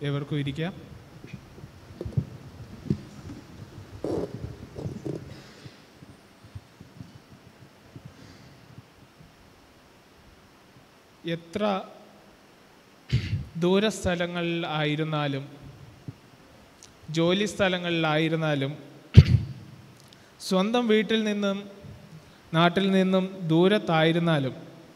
ഏവർക്കും ഇരിക്കാം എത്ര ദൂരസ്ഥലങ്ങളിൽ ആയിരുന്നാലും ജോലി സ്ഥലങ്ങളിലായിരുന്നാലും സ്വന്തം വീട്ടിൽ നിന്നും നാട്ടിൽ നിന്നും ദൂരത്തായിരുന്നാലും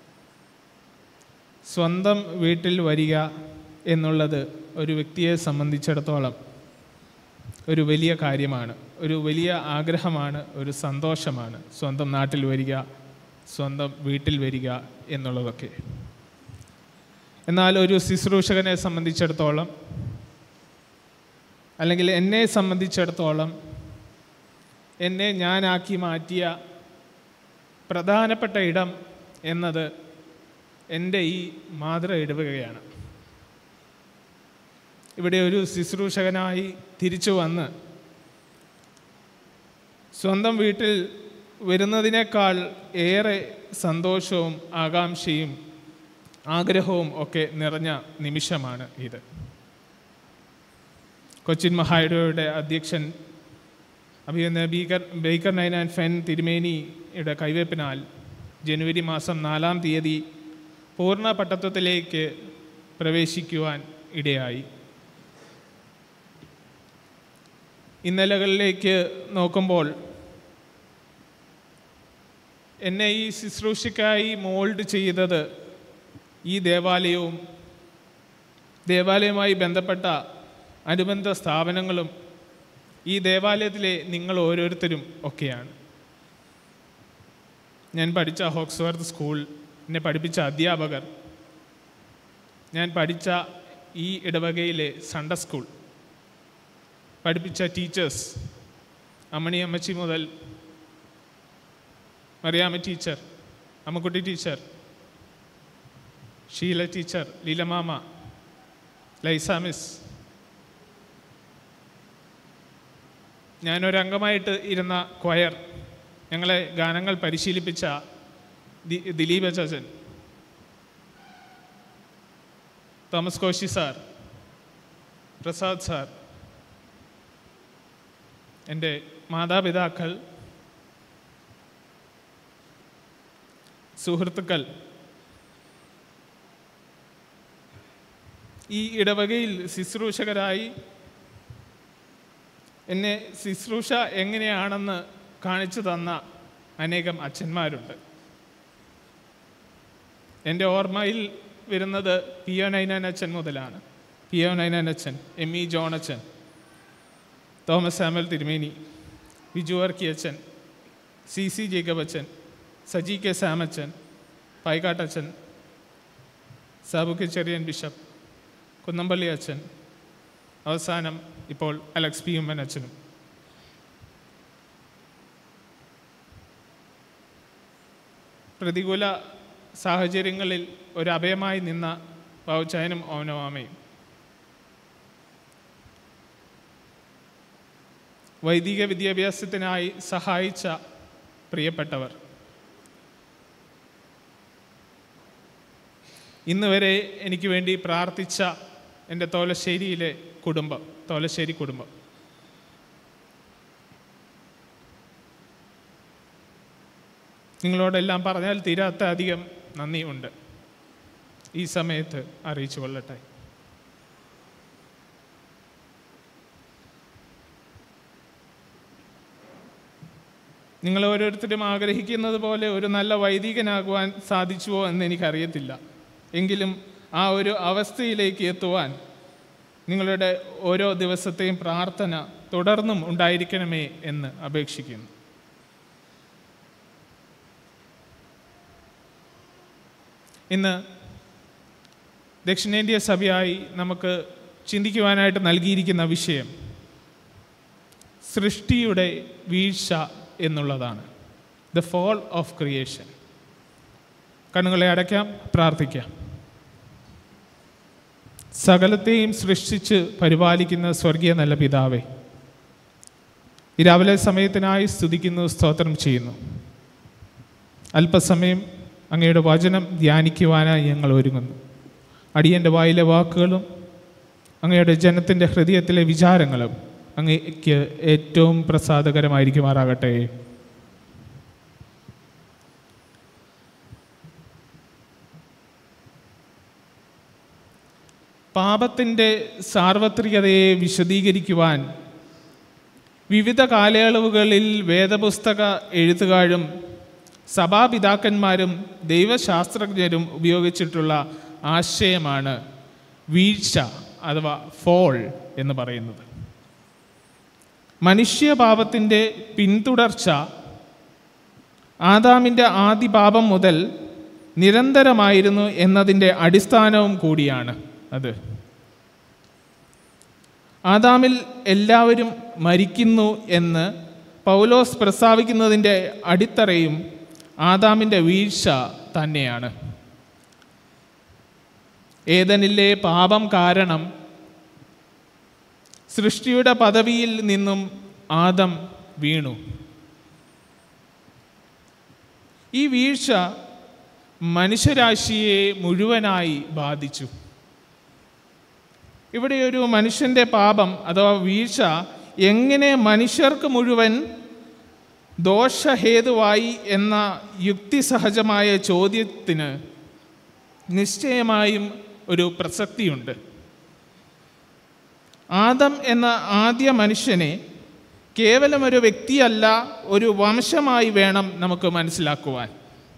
സ്വന്തം വീട്ടിൽ വരിക എന്നുള്ളത് ഒരു വ്യക്തിയെ സംബന്ധിച്ചിടത്തോളം ഒരു വലിയ കാര്യമാണ് ഒരു വലിയ ആഗ്രഹമാണ് ഒരു സന്തോഷമാണ് സ്വന്തം നാട്ടിൽ വരിക സ്വന്തം വീട്ടിൽ വരിക എന്നുള്ളതൊക്കെ എന്നാൽ ഒരു ശുശ്രൂഷകനെ സംബന്ധിച്ചിടത്തോളം അല്ലെങ്കിൽ എന്നെ സംബന്ധിച്ചിടത്തോളം എന്നെ ഞാനാക്കി മാറ്റിയ പ്രധാനപ്പെട്ട ഇടം എന്നത് എൻ്റെ ഈ മാതൃ ഇടവകയാണ് ഇവിടെ ഒരു ശുശ്രൂഷകനായി തിരിച്ചു വന്ന് സ്വന്തം വീട്ടിൽ വരുന്നതിനേക്കാൾ ഏറെ സന്തോഷവും ആകാംക്ഷയും ആഗ്രഹവും ഒക്കെ നിറഞ്ഞ നിമിഷമാണ് ഇത് കൊച്ചിൻ മഹായിടയുടെ അധ്യക്ഷൻ അഭിനന്ദ ബീക്കർ ബേക്കർ നൈൻ ആൻഡ് ഫെൻ തിരുമേനിയുടെ കൈവയ്പിനാൽ ജനുവരി മാസം നാലാം തീയതി പൂർണ്ണ പട്ടത്വത്തിലേക്ക് പ്രവേശിക്കുവാൻ ഇടയായി ഇന്നലകളിലേക്ക് നോക്കുമ്പോൾ എന്നെ ഈ ശുശ്രൂഷയ്ക്കായി മോൾഡ് ചെയ്തത് ഈ ദേവാലയവും ദേവാലയവുമായി ബന്ധപ്പെട്ട അനുബന്ധ സ്ഥാപനങ്ങളും ഈ ദേവാലയത്തിലെ നിങ്ങൾ ഓരോരുത്തരും ഒക്കെയാണ് ഞാൻ പഠിച്ച ഹോക്സ്വർത്ത് സ്കൂൾ എന്നെ പഠിപ്പിച്ച അധ്യാപകർ ഞാൻ പഠിച്ച ഈ ഇടവകയിലെ സൺഡ സ്കൂൾ പഠിപ്പിച്ച ടീച്ചേഴ്സ് അമ്മണി അമ്മച്ചി മുതൽ Mariyamma teacher Ammakutty teacher Sheela teacher ലീലമാമ ലൈസ മിസ് ഞാനൊരംഗമായിട്ട് ഇരുന്ന ക്വയർ ഞങ്ങളെ ഗാനങ്ങൾ പരിശീലിപ്പിച്ച ദി- ദിലീപ് അച്ചാച്ചൻ Thomas Koshy sir Prasad sir എൻ്റെ മാതാപിതാക്കൾ സുഹൃത്തുക്കൾ ഈ ഇടവകയിൽ ശുശ്രൂഷകരായി എന്നെ ശുശ്രൂഷ എങ്ങനെയാണെന്ന് കാണിച്ചു തന്ന അനേകം അച്ഛന്മാരുണ്ട് എൻ്റെ ഓർമ്മയിൽ വരുന്നത് പി ഒ നൈനാൻ അച്ഛൻ മുതലാണ് പി ഒ നൈനാൻ അച്ഛൻ എം ഇ ജോൺ അച്ഛൻ തോമസ് സാമുവൽ തിരുമേനി ബിജു വർക്കി അച്ഛൻ സി സി ജേക്കബ് അച്ഛൻ സജി കെ സാമച്ചൻ പായിക്കാട്ടച്ഛൻ സാബു കെ ചെറിയൻ ബിഷപ്പ് കുന്നമ്പള്ളി അച്ഛൻ അവസാനം ഇപ്പോൾ അലക്സ് പി ഉമ്മൻ അച്ഛനും പ്രതികൂല സാഹചര്യങ്ങളിൽ ഒരു അഭയമായി നിന്ന ബാബുച്ചായനും ഓനവാമയും വൈദിക വിദ്യാഭ്യാസത്തിനായി സഹായിച്ച പ്രിയപ്പെട്ടവർ ഇന്ന് വരെ എനിക്ക് വേണ്ടി പ്രാർത്ഥിച്ച എൻ്റെ തോലശ്ശേരിയിലെ കുടുംബം തോലശ്ശേരി കുടുംബം നിങ്ങളോടെല്ലാം പറഞ്ഞാൽ തീരാത്ത അധികം നന്ദിയുണ്ട് ഈ സമയത്ത് അറിയിച്ചു കൊള്ളട്ടെ നിങ്ങൾ ഓരോരുത്തരും ആഗ്രഹിക്കുന്നത് പോലെ ഒരു നല്ല വൈദികനാകുവാൻ സാധിച്ചുവോ എന്ന് എനിക്കറിയത്തില്ല എങ്കിലും ആ ഒരു അവസ്ഥയിലേക്ക് എത്തുവാൻ നിങ്ങളുടെ ഓരോ ദിവസത്തെയും പ്രാർത്ഥന തുടർന്നും ഉണ്ടായിരിക്കണമേ എന്ന് അപേക്ഷിക്കുന്നു ഇന്ന് ദക്ഷിണേന്ത്യ സഭയായി നമുക്ക് ചിന്തിക്കുവാനായിട്ട് നൽകിയിരിക്കുന്ന വിഷയം സൃഷ്ടിയുടെ വീഴ്ച എന്നുള്ളതാണ് ദ ഫോൾ ഓഫ് ക്രിയേഷൻ കണ്ണുകളെ അടയ്ക്കാം പ്രാർത്ഥിക്കാം സകലത്തെയും സൃഷ്ടിച്ച് പരിപാലിക്കുന്ന സ്വർഗീയ നല്ല പിതാവേ ഈ രാവിലെ സമയത്തിനായി സ്തുതിക്കുന്നു സ്തോത്രം ചെയ്യുന്നു അല്പസമയം അങ്ങയുടെ വചനം ധ്യാനിക്കുവാനായി ഞങ്ങൾ ഒരുങ്ങുന്നു അടിയൻ്റെ വായിലെ വാക്കുകളും അങ്ങയുടെ ജനത്തിൻ്റെ ഹൃദയത്തിലെ വിചാരങ്ങളും അങ്ങയ്ക്ക് ഏറ്റവും പ്രസാദകരമായിരിക്കുമാറാകട്ടെ പാപത്തിൻ്റെ സാർവത്രികതയെ വിശദീകരിക്കുവാൻ വിവിധ കാലയളവുകളിൽ വേദപുസ്തക എഴുത്തുകാരും സഭാപിതാക്കന്മാരും ദൈവശാസ്ത്രജ്ഞരും ഉപയോഗിച്ചിട്ടുള്ള ആശയമാണ് വീഴ്ച അഥവാ ഫോൾ എന്ന് പറയുന്നത് മനുഷ്യപാപത്തിൻ്റെ പിന്തുടർച്ച ആദാമിൻ്റെ ആദ്യ പാപം മുതൽ നിരന്തരമായിരുന്നു എന്നതിൻ്റെ അടിസ്ഥാനവും കൂടിയാണ് അത് ആദാമിൽ എല്ലാവരും മരിക്കുന്നു എന്ന് പൗലോസ് പ്രസ്താവിക്കുന്നതിൻ്റെ അടിത്തറയും ആദാമിൻ്റെ വീഴ്ച തന്നെയാണ് ഏതനിലെ പാപം കാരണം സൃഷ്ടിയുടെ പദവിയിൽ നിന്നും ആദം വീണു ഈ വീഴ്ച മനുഷ്യരാശിയെ മുഴുവനായി ബാധിച്ചു ഇവിടെ ഒരു മനുഷ്യൻ്റെ പാപം അഥവാ വീഴ്ച എങ്ങനെ മനുഷ്യർക്ക് മുഴുവൻ ദോഷഹേതുവായി എന്ന യുക്തിസഹജമായ ചോദ്യത്തിന് നിശ്ചയമായും ഒരു പ്രസക്തിയുണ്ട് ആദം എന്ന ആദ്യ മനുഷ്യനെ കേവലം ഒരു വ്യക്തിയല്ല ഒരു വംശമായി വേണം നമുക്ക് മനസ്സിലാക്കുവാൻ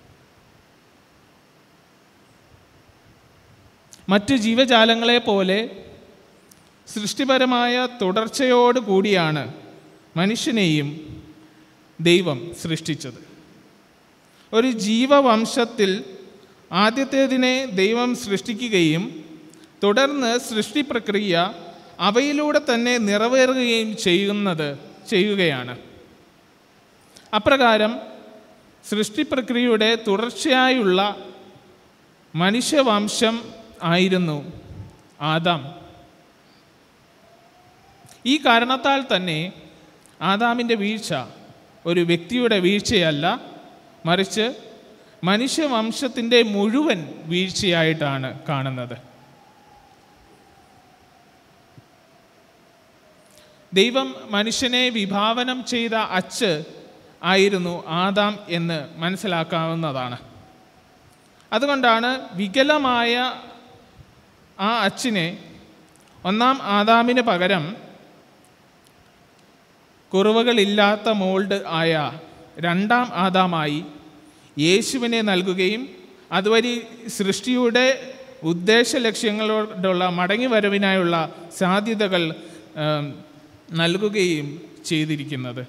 മറ്റ് ജീവജാലങ്ങളെ പോലെ സൃഷ്ടിപരമായ തുടർച്ചയോട് കൂടിയാണ് മനുഷ്യനെയും ദൈവം സൃഷ്ടിച്ചത് ഒരു ജീവവംശത്തിൽ ആദ്യത്തേതിനെ ദൈവം സൃഷ്ടിക്കുകയും തുടർന്ന് സൃഷ്ടി പ്രക്രിയ അവയിലൂടെ തന്നെ നിറവേറുകയും ചെയ്യുന്നത് ചെയ്യുകയാണ് അപ്രകാരം സൃഷ്ടി പ്രക്രിയയുടെ തുടർച്ചയായുള്ള മനുഷ്യവംശം ആയിരുന്നു ആദാം ഈ കാരണത്താൽ തന്നെ ആദാമിൻ്റെ വീഴ്ച ഒരു വ്യക്തിയുടെ വീഴ്ചയല്ല മറിച്ച് മനുഷ്യവംശത്തിൻ്റെ മുഴുവൻ വീഴ്ചയായിട്ടാണ് കാണുന്നത് ദൈവം മനുഷ്യനെ വിഭാവനം ചെയ്ത അച്ച് ആയിരുന്നു ആദാം എന്ന് മനസ്സിലാക്കാവുന്നതാണ് അതുകൊണ്ടാണ് വികലമായ ആ അച്ചിനെ ഒന്നാം ആദാമിന് പകരം കുറവുകളില്ലാത്ത മോൾഡ് ആയ രണ്ടാം ആദാമായി യേശുവിനെ നൽകുകയും അതുവഴി സൃഷ്ടിയുടെ ഉദ്ദേശ ലക്ഷ്യങ്ങളോടുള്ള മടങ്ങിവരവിനായുള്ള സാധ്യതകൾ ഏം, നൽകുകയും ചെയ്തിരിക്കുന്നത്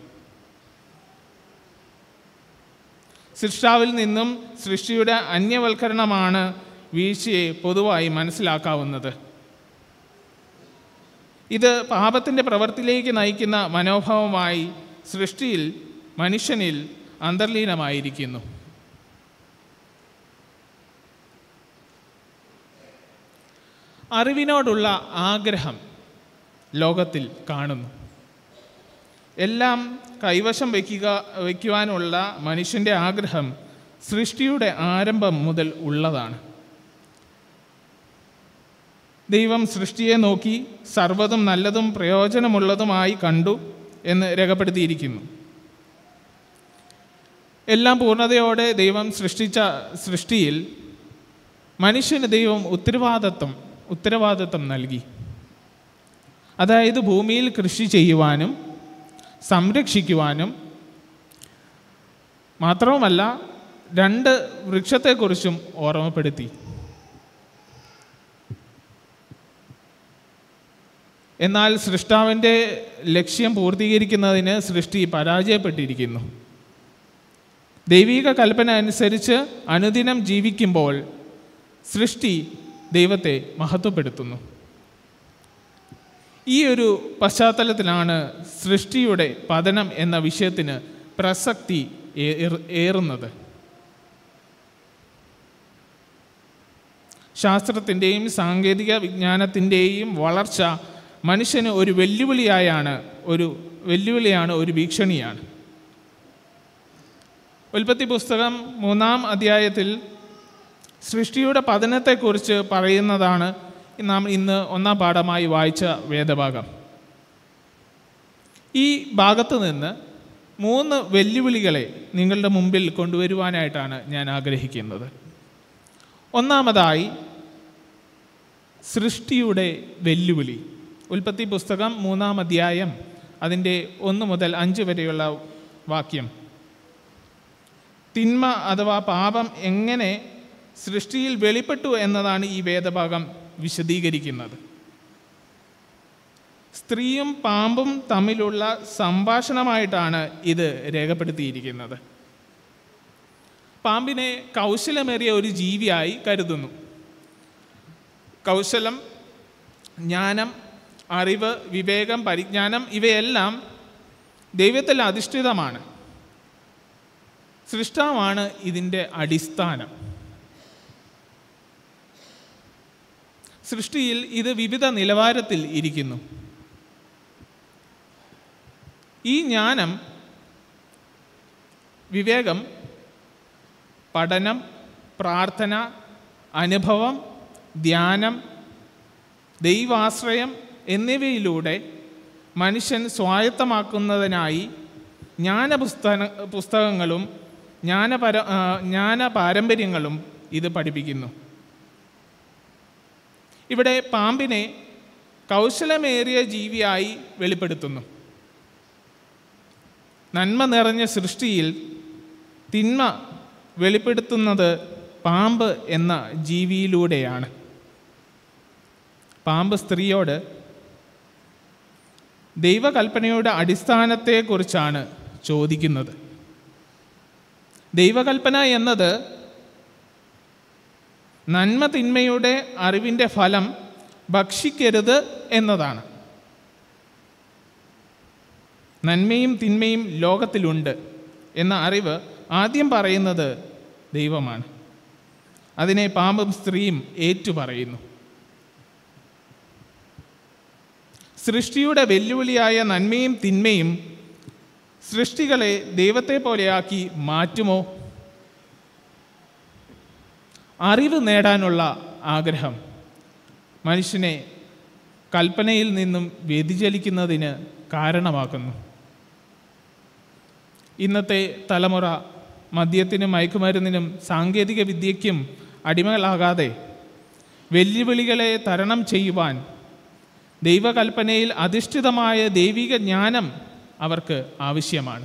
സൃഷ്ടാവിൽ നിന്നും സൃഷ്ടിയുടെ അന്യവൽക്കരണമാണ് വീഴ്ചയെ പൊതുവായി മനസ്സിലാക്കാവുന്നത് ഇത് പാപത്തിൻ്റെ പ്രവൃത്തിയിലേക്ക് നയിക്കുന്ന മനോഭാവമായി സൃഷ്ടിയിൽ മനുഷ്യനിൽ അന്തർലീനമായിരിക്കുന്നു അറിവിനോടുള്ള ആഗ്രഹം ലോകത്തിൽ കാണുന്നു എല്ലാം കൈവശം വയ്ക്കുക വയ്ക്കുവാനുള്ള മനുഷ്യൻ്റെ ആഗ്രഹം സൃഷ്ടിയുടെ ആരംഭം മുതൽ ഉള്ളതാണ് ദൈവം സൃഷ്ടിയെ നോക്കി സർവ്വതും നല്ലതും പ്രയോജനമുള്ളതുമായി കണ്ടു എന്ന് രേഖപ്പെടുത്തിയിരിക്കുന്നു എല്ലാം പൂർണ്ണതയോടെ ദൈവം സൃഷ്ടിച്ച സൃഷ്ടിയിൽ മനുഷ്യന് ദൈവം ഉത്തരവാദിത്വം ഉത്തരവാദിത്വം നൽകി അതായത് ഭൂമിയിൽ കൃഷി ചെയ്യുവാനും സംരക്ഷിക്കുവാനും മാത്രവുമല്ല രണ്ട് വൃക്ഷത്തെക്കുറിച്ചും ഓർമ്മപ്പെടുത്തി എന്നാൽ സൃഷ്ടാവിൻ്റെ ലക്ഷ്യം പൂർത്തീകരിക്കുന്നതിന് സൃഷ്ടി പരാജയപ്പെട്ടിരിക്കുന്നു ദൈവിക കൽപ്പന അനുസരിച്ച് അനുദിനം ജീവിക്കുമ്പോൾ സൃഷ്ടി ദൈവത്തെ മഹത്വപ്പെടുത്തുന്നു ഈ ഒരു പശ്ചാത്തലത്തിലാണ് സൃഷ്ടിയുടെ പതനം എന്ന വിഷയത്തിന് പ്രസക്തി ഏർ- ഏറുന്നത് ശാസ്ത്രത്തിൻ്റെയും സാങ്കേതിക വിജ്ഞാനത്തിൻ്റെയും വളർച്ച മനുഷ്യന് ഒരു വെല്ലുവിളിയായാണ് ഒരു വെല്ലുവിളിയാണ് ഒരു ഭീഷണിയാണ് ഉൽപ്പത്തി പുസ്തകം മൂന്നാം അധ്യായത്തിൽ സൃഷ്ടിയുടെ പതനത്തെക്കുറിച്ച് പറയുന്നതാണ് നാം ഇന്ന് ഒന്നാം പാഠമായി വായിച്ച വേദഭാഗം ഈ ഭാഗത്ത് നിന്ന് മൂന്ന് വെല്ലുവിളികളെ നിങ്ങളുടെ മുമ്പിൽ കൊണ്ടുവരുവാനായിട്ടാണ് ഞാൻ ആഗ്രഹിക്കുന്നത് ഒന്നാമതായി സൃഷ്ടിയുടെ വെല്ലുവിളി ഉൽപ്പത്തി പുസ്തകം മൂന്നാം അധ്യായം അതിൻ്റെ ഒന്ന് മുതൽ അഞ്ച് വരെയുള്ള വാക്യം തിന്മ അഥവാ പാപം എങ്ങനെ സൃഷ്ടിയിൽ വെളിപ്പെട്ടു എന്നതാണ് ഈ വേദഭാഗം വിശദീകരിക്കുന്നത് സ്ത്രീയും പാമ്പും തമ്മിലുള്ള സംഭാഷണമായിട്ടാണ് ഇത് രേഖപ്പെടുത്തിയിരിക്കുന്നത് പാമ്പിനെ കൗശലമേറിയ ഒരു ജീവിയായി കരുതുന്നു കൗശലം ജ്ഞാനം അറിവ് വിവേകം പരിജ്ഞാനം ഇവയെല്ലാം ദൈവത്തിൽ അധിഷ്ഠിതമാണ് സൃഷ്ടാവാണ് ഇതിൻ്റെ അടിസ്ഥാനം സൃഷ്ടിയിൽ ഇത് വിവിധ നിലവാരത്തിൽ ഇരിക്കുന്നു ഈ ജ്ഞാനം വിവേകം പഠനം പ്രാർത്ഥന അനുഭവം ധ്യാനം ദൈവാശ്രയം എന്നിവയിലൂടെ മനുഷ്യൻ സ്വായത്തമാക്കുന്നതിനായി ജ്ഞാനപുസ്തക പുസ്തകങ്ങളും ജ്ഞാനപര ആ, ജ്ഞാന പാരമ്പര്യങ്ങളും ഇത് പഠിപ്പിക്കുന്നു ഇവിടെ പാമ്പിനെ കൗശലമേറിയ ജീവിയായി വെളിപ്പെടുത്തുന്നു നന്മ നിറഞ്ഞ സൃഷ്ടിയിൽ തിന്മ വെളിപ്പെടുത്തുന്നത് പാമ്പ് എന്ന ജീവിയിലൂടെയാണ് പാമ്പ് സ്ത്രീയോട് ദൈവകൽപ്പനയുടെ അടിസ്ഥാനത്തെക്കുറിച്ചാണ് ചോദിക്കുന്നത് ദൈവകൽപ്പന എന്നത് നന്മ തിന്മയുടെ അറിവിൻ്റെ ഫലം ഭക്ഷിക്കരുത് എന്നതാണ് നന്മയും തിന്മയും ലോകത്തിലുണ്ട് എന്ന അറിവ് ആദ്യം പറയുന്നത് ദൈവമാണ് അതിനെ പാമ്പും സ്ത്രീയും ഏറ്റുപറയുന്നു സൃഷ്ടിയുടെ വെല്ലുവിളിയായ നന്മയും തിന്മയും സൃഷ്ടികളെ ദൈവത്തെ പോലെയാക്കി മാറ്റുമോ അറിവ് നേടാനുള്ള ആഗ്രഹം മനുഷ്യനെ കൽപ്പനയിൽ നിന്നും വ്യതിചലിക്കുന്നതിന് കാരണമാക്കുന്നു ഇന്നത്തെ തലമുറ മദ്യത്തിനും മയക്കുമരുന്നിനും സാങ്കേതിക വിദ്യയ്ക്കും അടിമകളാകാതെ വെല്ലുവിളികളെ തരണം ചെയ്യുവാൻ ദൈവകൽപ്പനയിൽ അധിഷ്ഠിതമായ ദൈവിക ജ്ഞാനം അവർക്ക് ആവശ്യമാണ്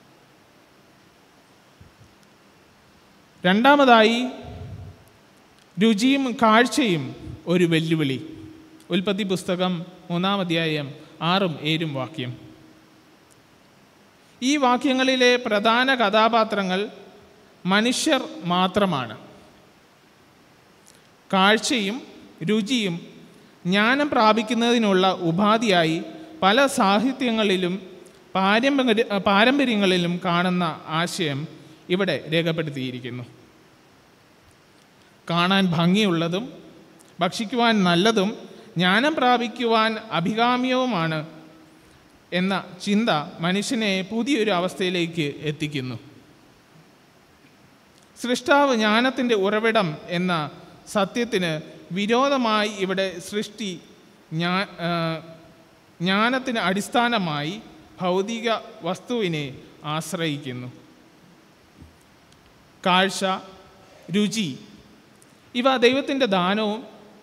രണ്ടാമതായി രുചിയും കാഴ്ചയും ഒരു വെല്ലുവിളി ഉൽപ്പത്തി പുസ്തകം മൂന്നാം അധ്യായം ആറും ഏഴും വാക്യം ഈ വാക്യങ്ങളിലെ പ്രധാന കഥാപാത്രങ്ങൾ മനുഷ്യർ മാത്രമാണ് കാഴ്ചയും രുചിയും ജ്ഞാനം പ്രാപിക്കുന്നതിനുള്ള ഉപാധിയായി പല സാഹിത്യങ്ങളിലും പാരമ്പര്യ പാരമ്പര്യങ്ങളിലും കാണുന്ന ആശയം ഇവിടെ രേഖപ്പെടുത്തിയിരിക്കുന്നു കാണാൻ ഭംഗിയുള്ളതും ഭക്ഷിക്കുവാൻ നല്ലതും ജ്ഞാനം പ്രാപിക്കുവാൻ അഭികാമ്യവുമാണ് എന്ന ചിന്ത മനുഷ്യനെ പുതിയൊരു അവസ്ഥയിലേക്ക് എത്തിക്കുന്നു സൃഷ്ടാവ് ജ്ഞാനത്തിൻ്റെ ഉറവിടം എന്ന സത്യത്തിന് വിരോധമായി ഇവിടെ സൃഷ്ടി ജ്ഞാ ആ, ജ്ഞാനത്തിന് അടിസ്ഥാനമായി ഭൗതിക വസ്തുവിനെ ആശ്രയിക്കുന്നു കാഴ്ച രുചി ഇവ ദൈവത്തിൻ്റെ ദാനവും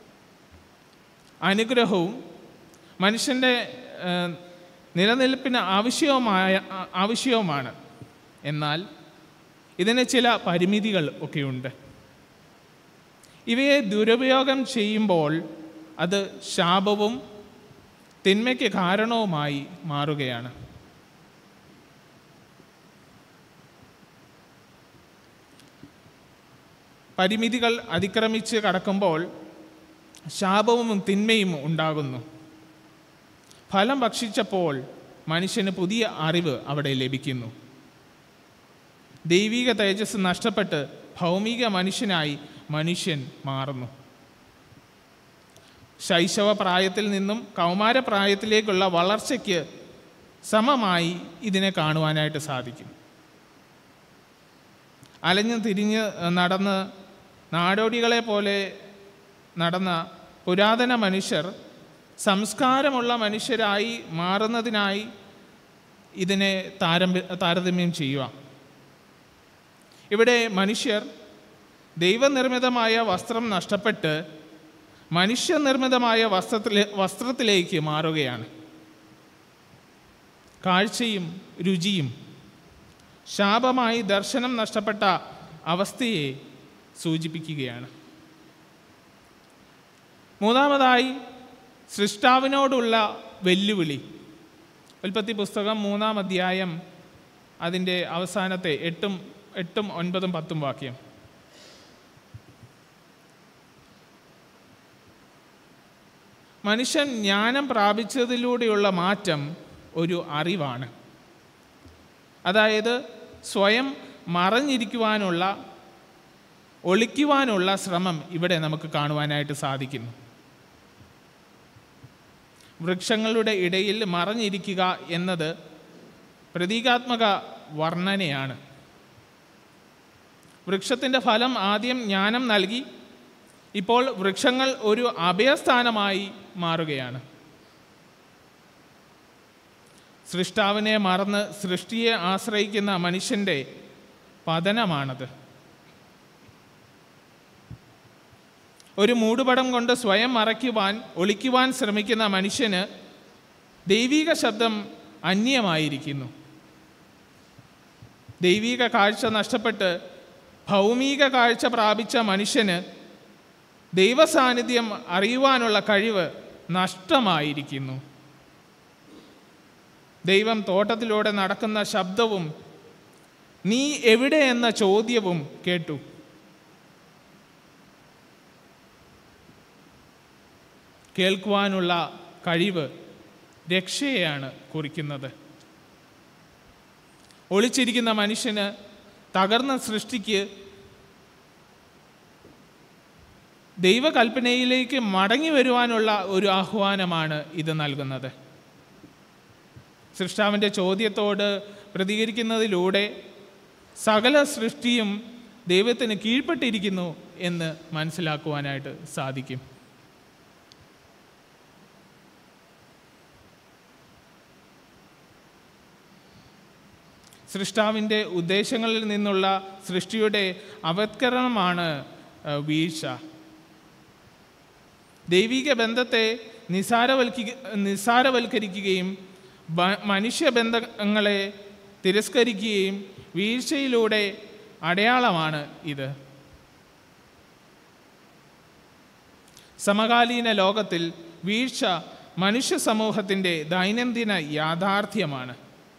അനുഗ്രഹവും മനുഷ്യൻ്റെ ആ, നിലനിൽപ്പിന് ആവശ്യവുമായ ആ- ആവശ്യവുമാണ് എന്നാൽ ഇതിന് ചില പരിമിതികൾ ഒക്കെയുണ്ട് ഇവയെ ദുരുപയോഗം ചെയ്യുമ്പോൾ അത് ശാപവും തിന്മയ്ക്ക് കാരണവുമായി മാറുകയാണ് പരിമിതികൾ അതിക്രമിച്ച് കടക്കുമ്പോൾ ശാപവും തിന്മയും ഉണ്ടാകുന്നു ഫലം ഭക്ഷിച്ചപ്പോൾ മനുഷ്യന് പുതിയ അറിവ് അവിടെ ലഭിക്കുന്നു ദൈവിക തേജസ് നഷ്ടപ്പെട്ട് ഭൗമിക മനുഷ്യനായി മനുഷ്യൻ മാറുന്നു ശൈശവ പ്രായത്തിൽ നിന്നും കൗമാര പ്രായത്തിലേക്കുള്ള വളർച്ചയ്ക്ക് സമമായി ഇതിനെ കാണുവാനായിട്ട് സാധിക്കും അലഞ്ഞു തിരിഞ്ഞ് നടന്ന് നാടോടികളെ പോലെ നടന്ന പുരാതന മനുഷ്യർ സംസ്കാരമുള്ള മനുഷ്യരായി മാറുന്നതിനായി ഇതിനെ താരമ്യ താരതമ്യം ചെയ്യുക ഇവിടെ മനുഷ്യർ ദൈവനിർമ്മിതമായ വസ്ത്രം നഷ്ടപ്പെട്ട് മനുഷ്യനിർമ്മിതമായ വസ്ത്രത്തിലെ വസ്ത്രത്തിലേക്ക് മാറുകയാണ് കാഴ്ചയും രുചിയും ശാപമായി ദർശനം നഷ്ടപ്പെട്ട അവസ്ഥയെ സൂചിപ്പിക്കുകയാണ് മൂന്നാമതായി സൃഷ്ടാവിനോടുള്ള വെല്ലുവിളി ഉൽപ്പത്തി പുസ്തകം മൂന്നാം അധ്യായം അതിൻ്റെ അവസാനത്തെ എട്ടും എട്ടും ഒൻപതും പത്തും വാക്യം മനുഷ്യൻ ജ്ഞാനം പ്രാപിച്ചതിലൂടെയുള്ള മാറ്റം ഒരു അറിവാണ് അതായത് സ്വയം മറഞ്ഞിരിക്കുവാനുള്ള ഒളിക്കുവാനുള്ള ശ്രമം ഇവിടെ നമുക്ക് കാണുവാനായിട്ട് സാധിക്കുന്നു വൃക്ഷങ്ങളുടെ ഇടയിൽ മറഞ്ഞിരിക്കുക എന്നത് പ്രതീകാത്മക വർണ്ണനയാണ് വൃക്ഷത്തിൻ്റെ ഫലം ആദ്യം ജ്ഞാനം നൽകി ഇപ്പോൾ വൃക്ഷങ്ങൾ ഒരു അഭയസ്ഥാനമായി മാറുകയാണ് സൃഷ്ടാവിനെ മറന്ന് സൃഷ്ടിയെ ആശ്രയിക്കുന്ന മനുഷ്യൻ്റെ പതനമാണത് ഒരു മൂടുപടം കൊണ്ട് സ്വയം മറയ്ക്കുവാൻ ഒളിക്കുവാൻ ശ്രമിക്കുന്ന മനുഷ്യന് ദൈവിക ശബ്ദം അന്യമായിരിക്കുന്നു ദൈവിക കാഴ്ച നഷ്ടപ്പെട്ട് ഭൗമിക കാഴ്ച പ്രാപിച്ച മനുഷ്യന് ദൈവസാന്നിധ്യം അറിയുവാനുള്ള കഴിവ് നഷ്ടമായിരിക്കുന്നു ദൈവം തോട്ടത്തിലൂടെ നടക്കുന്ന ശബ്ദവും നീ എവിടെ എന്ന ചോദ്യവും കേട്ടു കേൾക്കുവാനുള്ള കഴിവ് രക്ഷയെയാണ് കുറിക്കുന്നത് ഒളിച്ചിരിക്കുന്ന മനുഷ്യന് തകർന്ന സൃഷ്ടിക്ക് ദൈവകൽപ്പനയിലേക്ക് മടങ്ങി വരുവാനുള്ള ഒരു ആഹ്വാനമാണ് ഇത് നൽകുന്നത് സൃഷ്ടാവിൻ്റെ ചോദ്യത്തോട് പ്രതികരിക്കുന്നതിലൂടെ സകല സൃഷ്ടിയും ദൈവത്തിന് കീഴ്പ്പെട്ടിരിക്കുന്നു എന്ന് മനസ്സിലാക്കുവാനായിട്ട് സാധിക്കും സൃഷ്ടാവിൻ്റെ ഉദ്ദേശങ്ങളിൽ നിന്നുള്ള സൃഷ്ടിയുടെ അവത്കരണമാണ് ഏഹ്, വീഴ്ച ദൈവിക ബന്ധത്തെ നിസാരവൽക്ക നിസാരവൽക്കരിക്കുകയും ബ- മനുഷ്യബന്ധങ്ങളെ തിരസ്കരിക്കുകയും വീഴ്ചയിലൂടെ അടയാളമാണ് ഇത് സമകാലീന ലോകത്തിൽ വീഴ്ച മനുഷ്യ സമൂഹത്തിൻ്റെ ദൈനംദിന യാഥാർത്ഥ്യമാണ്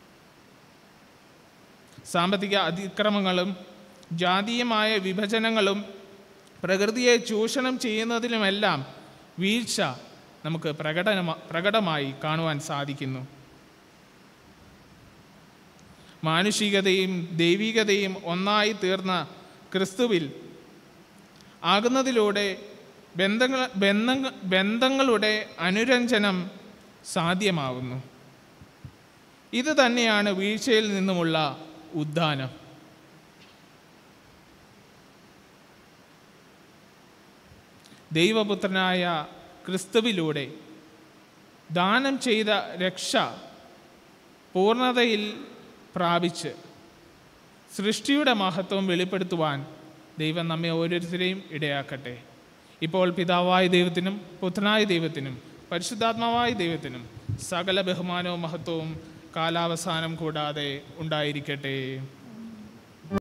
സാമ്പത്തിക അതിക്രമങ്ങളും ജാതീയമായ വിഭജനങ്ങളും പ്രകൃതിയെ ചൂഷണം ചെയ്യുന്നതിലുമെല്ലാം വീഴ്ച നമുക്ക് പ്രകടനമ പ്രകടമായി കാണുവാൻ സാധിക്കുന്നു മാനുഷികതയും ദൈവികതയും ഒന്നായി തീർന്ന ക്രിസ്തുവിൽ ആകുന്നതിലൂടെ ബന്ധങ്ങൾ ബന്ധങ്ങ ബന്ധങ്ങളുടെ അനുരഞ്ജനം സാധ്യമാകുന്നു ഇത് തന്നെയാണ് വീഴ്ചയിൽ നിന്നുമുള്ള ഉദ്ധാനം ദൈവപുത്രനായ ക്രിസ്തുവിലൂടെ ദാനം ചെയ്ത രക്ഷ പൂർണ്ണതയിൽ പ്രാപിച്ച് സൃഷ്ടിയുടെ മഹത്വം വെളിപ്പെടുത്തുവാൻ ദൈവം നമ്മെ ഓരോരുത്തരെയും ഇടയാക്കട്ടെ ഇപ്പോൾ പിതാവായ ദൈവത്തിനും പുത്രനായ ദൈവത്തിനും പരിശുദ്ധാത്മാവായ ദൈവത്തിനും സകല ബഹുമാനവും മഹത്വവും കാലാവസാനം കൂടാതെ ഉണ്ടായിരിക്കട്ടെ